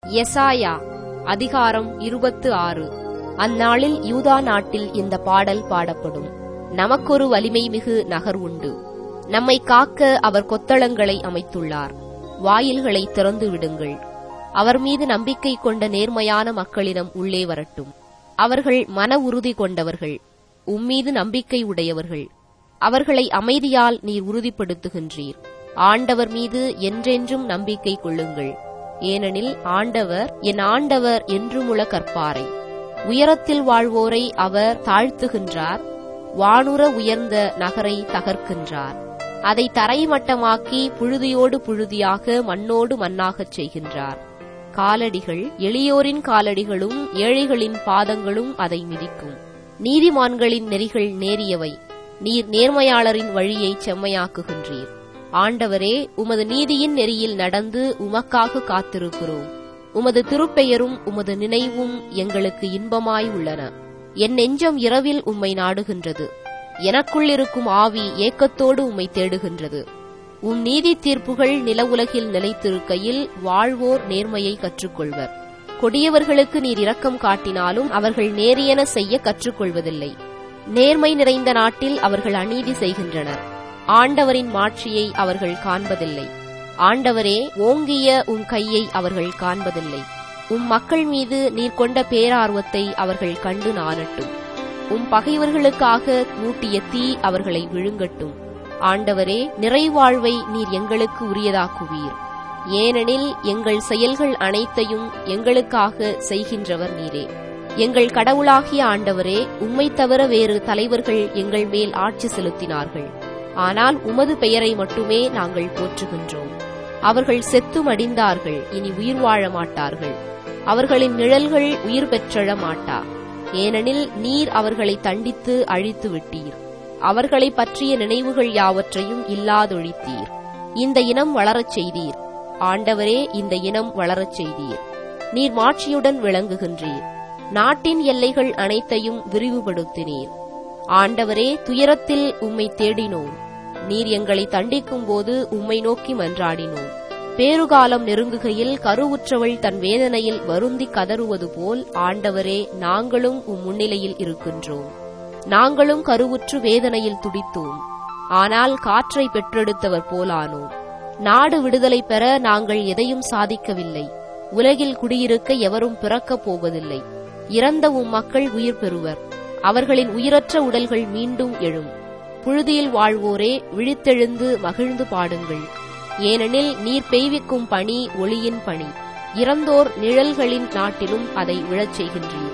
எசாயா அதிகாரம் இருபத்து ஆறு அந்நாளில் யூதா நாட்டில் இந்த பாடல் பாடப்படும் நமக்கொரு வலிமை மிகு நகர் உண்டு நம்மை காக்க அவர் கொத்தளங்களை அமைத்துள்ளார் வாயில்களை திறந்து விடுங்கள் அவர் மீது நம்பிக்கை கொண்ட நேர்மையான மக்களிடம் உள்ளே வரட்டும் அவர்கள் மன உறுதி கொண்டவர்கள் உம்மீது நம்பிக்கை உடையவர்கள் அவர்களை அமைதியால் நீர் உறுதிப்படுத்துகின்றீர் ஆண்டவர் மீது என்றென்றும் நம்பிக்கை கொள்ளுங்கள் ஏனெனில் ஆண்டவர் என் ஆண்டவர் என்றுமுள்ள கற்பாரை உயரத்தில் வாழ்வோரை அவர் தாழ்த்துகின்றார் வானுர உயர்ந்த நகரை தகர்க்கின்றார் அதை தரைமட்டமாக்கி புழுதியோடு புழுதியாக மண்ணோடு மண்ணாகச் செய்கின்றார் காலடிகள் எளியோரின் காலடிகளும் ஏழைகளின் பாதங்களும் அதை மிதிக்கும் நீதிமான்களின் நெறிகள் நேரியவை நீர் நேர்மையாளரின் வழியை செம்மையாக்குகின்றீர் ஆண்டவரே உமது நீதியின் நெறியில் நடந்து உமக்காக காத்திருக்கிறோம் உமது திருப்பெயரும் உமது நினைவும் எங்களுக்கு இன்பமாய் உள்ளன என் நெஞ்சம் இரவில் உம்மை நாடுகின்றது எனக்குள் இருக்கும் ஆவி ஏக்கத்தோடு உம்மை தேடுகின்றது உம் நீதி தீர்ப்புகள் நில உலகில் நிலைத்திருக்கையில் வாழ்வோர் நேர்மையை கற்றுக்கொள்வர் கொடியவர்களுக்கு நீர் இரக்கம் காட்டினாலும் அவர்கள் நேரியன செய்ய கற்றுக்கொள்வதில்லை நேர்மை நிறைந்த நாட்டில் அவர்கள் அநீதி செய்கின்றனர் ஆண்டவரின் மாட்சியை அவர்கள் காண்பதில்லை ஆண்டவரே ஓங்கிய உம் கையை அவர்கள் காண்பதில்லை உம் மக்கள் மீது நீர் கொண்ட பேரார்வத்தை அவர்கள் கண்டு நாணட்டும் உம் பகைவர்களுக்காக மூட்டிய தீ அவர்களை விழுங்கட்டும் ஆண்டவரே நிறைவாழ்வை நீர் எங்களுக்கு உரியதாக்குவீர் ஏனெனில் எங்கள் செயல்கள் அனைத்தையும் எங்களுக்காக செய்கின்றவர் நீரே எங்கள் கடவுளாகிய ஆண்டவரே உம்மை தவிர வேறு தலைவர்கள் எங்கள் மேல் ஆட்சி செலுத்தினார்கள் ஆனால் உமது பெயரை மட்டுமே நாங்கள் போற்றுகின்றோம் அவர்கள் செத்து மடிந்தார்கள் இனி உயிர் வாழ மாட்டார்கள் அவர்களின் நிழல்கள் உயிர் பெற்றழ மாட்டா ஏனெனில் நீர் அவர்களை தண்டித்து அழித்து விட்டீர் அவர்களை பற்றிய நினைவுகள் யாவற்றையும் இல்லாதொழித்தீர் இந்த இனம் வளரச் செய்தீர் ஆண்டவரே இந்த இனம் வளரச் செய்தீர் நீர் மாட்சியுடன் விளங்குகின்றீர் நாட்டின் எல்லைகள் அனைத்தையும் விரிவுபடுத்தினீர் ஆண்டவரே துயரத்தில் உம்மை தேடினோம் நீர் எங்களை தண்டிக்கும் போது உம்மை நோக்கி மன்றாடினோம் பேறுகாலம் நெருங்குகையில் கருவுற்றவள் தன் வேதனையில் வருந்தி கதறுவது போல் ஆண்டவரே நாங்களும் உம் முன்னிலையில் இருக்கின்றோம் நாங்களும் கருவுற்று வேதனையில் துடித்தோம் ஆனால் காற்றை பெற்றெடுத்தவர் போலானோம் நாடு விடுதலை பெற நாங்கள் எதையும் சாதிக்கவில்லை உலகில் குடியிருக்க எவரும் பிறக்கப் போவதில்லை இறந்த உம் மக்கள் உயிர் பெறுவர் அவர்களின் உயிரற்ற உடல்கள் மீண்டும் எழும் புழுதியில் வாழ்வோரே விழித்தெழுந்து மகிழ்ந்து பாடுங்கள் ஏனெனில் நீர் பெய்விக்கும் பணி ஒளியின் பணி இறந்தோர் நிழல்களின் நாட்டிலும் அதை விழச் செய்கின்றீர்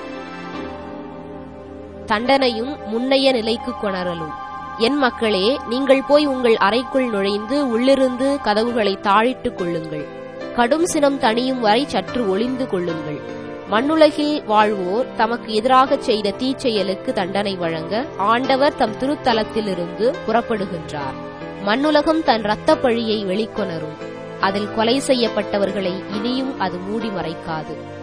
தண்டனையும் முன்னைய நிலைக்கு கொணரலும் என் மக்களே நீங்கள் போய் உங்கள் அறைக்குள் நுழைந்து உள்ளிருந்து கதவுகளை தாழிட்டுக் கொள்ளுங்கள் கடும் சினம் தணியும் வரை சற்று ஒளிந்து கொள்ளுங்கள் மண்ணுலகில் வாழ்வோர் தமக்கு எதிராகச் செய்த தீச்செயலுக்கு தண்டனை வழங்க ஆண்டவர் தம் திருத்தலத்திலிருந்து புறப்படுகின்றார் மண்ணுலகம் தன் இரத்தப் பழியை வெளிக்கொணரும் அதில் கொலை செய்யப்பட்டவர்களை இனியும் அது மூடி மறைக்காது